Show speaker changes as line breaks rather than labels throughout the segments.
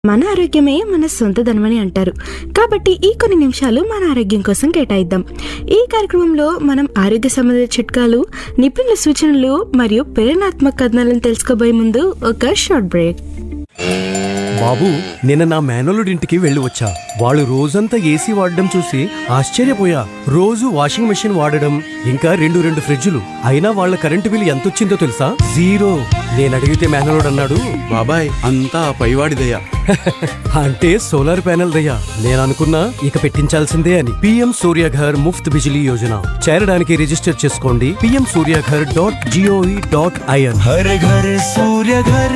మన ఆరోగ్యమే మన సొంత ధనమని అంటారు కాబట్టి ఈ కొన్ని నిమిషాలు మన ఆరోగ్యం కోసం కేటాయిద్దాం ఈ కార్యక్రమంలో మనం ఆరోగ్య సంబంధిత చిట్కాలు నిపుణుల సూచనలు మరియు ప్రేరణాత్మక కథనాలను తెలుసుకోబోయే ముందు ఒక షార్ట్ బ్రేక్
బాబు నిన్న నా మేనలుడింటికి వెళ్ళి వచ్చా వాళ్ళు రోజంతా ఏసీ వాడడం చూసి ఆశ్చర్యపోయా రోజు వాషింగ్ మెషిన్ వాడడం ఇంకా రెండు రెండు ఫ్రిడ్జులు అయినా వాళ్ళ కరెంటు బిల్ ఎంత వచ్చిందో తెలుసా జీరో నేను అడిగితే మేనలుడు అన్నాడు
బాబాయ్ అంతా ఆ పైవాడిదయ్యా
అంటే సోలార్ ప్యానెల్ దయ్యా నేను అనుకున్నా ఇక పెట్టించాల్సిందే అని పిఎం సూర్యఘర్ ముఫ్త్ బిజిలీ యోజన చేరడానికి రిజిస్టర్ చేసుకోండి PM Suryaghar dot GOE dot IN
Har Ghar Surya Ghar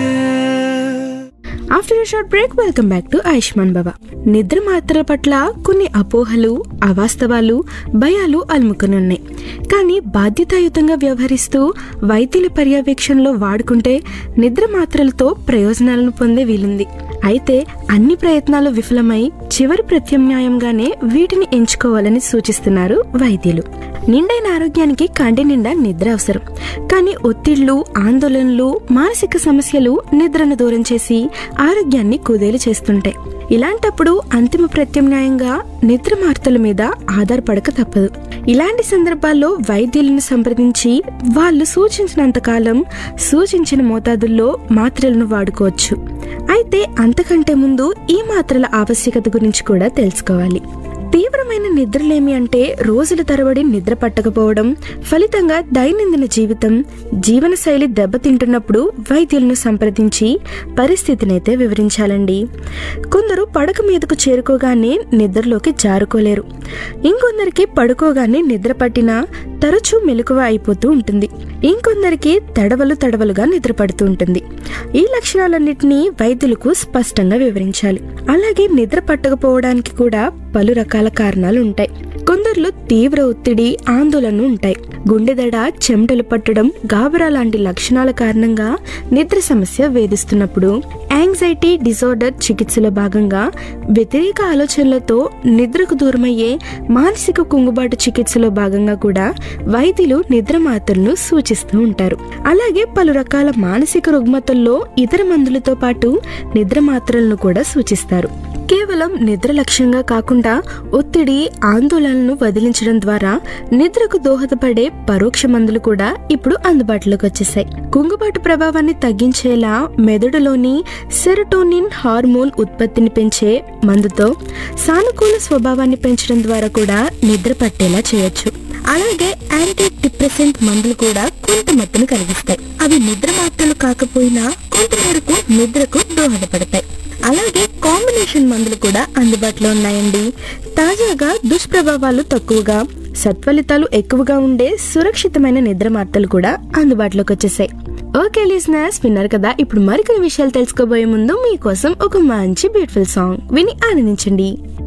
after short break welcome back to Ayushman Baba నిద్ర మాత్రల పట్ల కొన్ని అపోహలు అవాస్తవాలు భయాలు అలుముకుని ఉన్నాయి కానీ బాధ్యతాయుతంగా వ్యవహరిస్తూ వైద్యుల పర్యవేక్షణలో వాడుకుంటే నిద్ర మాత్రలతో ప్రయోజనాలను పొందే వీలుంది అయితే అన్ని ప్రయత్నాలు విఫలమై చివరి ప్రత్యామ్నాయంగానే వీటిని ఎంచుకోవాలని సూచిస్తున్నారు వైద్యులు నిండైన ఆరోగ్యానికి కంటి నిండా నిద్ర అవసరం కానీ ఒత్తిళ్లు ఆందోళనలు మానసిక సమస్యలు నిద్రను దూరం చేసి ఆరోగ్యాన్ని కుదేలు చేస్తుంటాయి ఇలాంటప్పుడు అంతిమ ప్రత్యామ్నాయంగా నిద్ర మార్తల మీద ఆధారపడక తప్పదు ఇలాంటి సందర్భాల్లో వైద్యులను సంప్రదించి వాళ్ళు సూచించినంత కాలం సూచించిన మోతాదుల్లో మాత్రలను వాడుకోవచ్చు అయితే అంతకంటే ముందు ఈ మాత్రల ఆవశ్యకత గురించి కూడా తెలుసుకోవాలి తీవ్రమైన నిద్రలేమి అంటే రోజుల తరబడి నిద్ర పట్టకపోవడం ఫలితంగా దైనందిన జీవితం జీవనశైలి దెబ్బతింటున్నప్పుడు వైద్యులను సంప్రదించి పరిస్థితినైతే వివరించాలండి కొందరు పడక మీదకు చేరుకోగానే నిద్రలోకి జారుకోలేరు ఇంకొందరికి పడుకోగానే నిద్ర పట్టినా తరచూ మెలకువ అయిపోతూ ఉంటుంది ఇంకొందరికి తడవలు తడవలుగా నిద్ర పడుతూ ఉంటుంది ఈ లక్షణాలన్నింటినీ వైద్యులకు స్పష్టంగా వివరించాలి అలాగే నిద్ర పట్టకపోవడానికి కూడా పలు రకాల కారణాలు ఉంటాయి కొందరిలో తీవ్ర ఒత్తిడి ఆందోళన ఉంటాయి గుండెదడ చెమటలు పట్టడం గాబరా లాంటి లక్షణాల కారణంగా నిద్ర సమస్య వేధిస్తున్నప్పుడు యాంగ్జైటీ డిజార్డర్ చికిత్సలో భాగంగా వ్యతిరేక ఆలోచనలతో నిద్రకు దూరమయ్యే మానసిక కుంగుబాటు చికిత్సలో భాగంగా కూడా వైద్యులు నిద్ర మాత్రలను సూచిస్తూ ఉంటారు అలాగే పలు రకాల మానసిక రుగ్మతల్లో ఇతర మందులతో పాటు నిద్ర మాత్రలను కూడా సూచిస్తారు కేవలం నిద్ర లక్ష్యంగా కాకుండా ఒత్తిడి ఆందోళనను వదిలించడం ద్వారా నిద్రకు దోహదపడే పరోక్ష మందులు కూడా ఇప్పుడు అందుబాటులోకి వచ్చేసాయి కుంగుబాటు ప్రభావాన్ని తగ్గించేలా మెదడులోని సెరటోనిన్ హార్మోన్ ఉత్పత్తిని పెంచే మందుతో సానుకూల స్వభావాన్ని పెంచడం ద్వారా కూడా నిద్ర పట్టేలా చేయొచ్చు అలాగే యాంటీ డిప్రెసెంట్ మందులు కూడా కొంత మత్తును కలిగిస్తాయి అవి నిద్ర మాత్రలు కాకపోయినా కొంత మేరకు నిద్రకు దోహదపడతాయి అలాగే కాంబినేషన్ మందులు కూడా అందుబాటులో ఉన్నాయండి తాజాగా దుష్ప్రభావాలు తక్కువగా సత్ఫలితాలు ఎక్కువగా ఉండే సురక్షితమైన నిద్ర మాత్రలు కూడా అందుబాటులోకి వచ్చేసాయి ఓకే లిజనర్స్ విన్నారు కదా ఇప్పుడు మరికొన్ని విషయాలు తెలుసుకోబోయే ముందు మీకోసం ఒక మంచి బ్యూటిఫుల్ సాంగ్ విని ఆనందించండి